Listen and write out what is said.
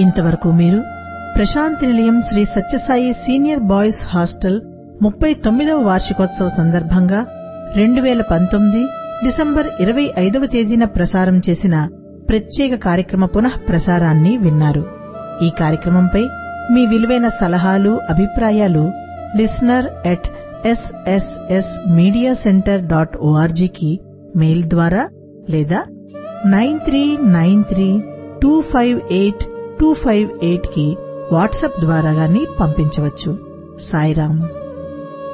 ఇంతవరకు మీరు Prasanthi Nilayam Sri Sathyasai senior boys hostel ముప్పై తొమ్మిదవ వార్షికోత్సవ సందర్భంగా రెండు వేల పంతొమ్మిది డిసెంబర్ ఇరవై ఐదవ తేదీన ప్రసారం చేసిన ప్రత్యేక కార్యక్రమ పునః ప్రసారాన్ని విన్నారు ఈ కార్యక్రమంపై మీ విలువైన సలహాలు అభిప్రాయాలు listener at SSS media centre dot ఓఆర్జీకి మెయిల్ ద్వారా లేదా nine three nine three two five eight two five eight కి వాట్సాప్ ద్వారా గాని పంపించవచ్చు సాయిరాం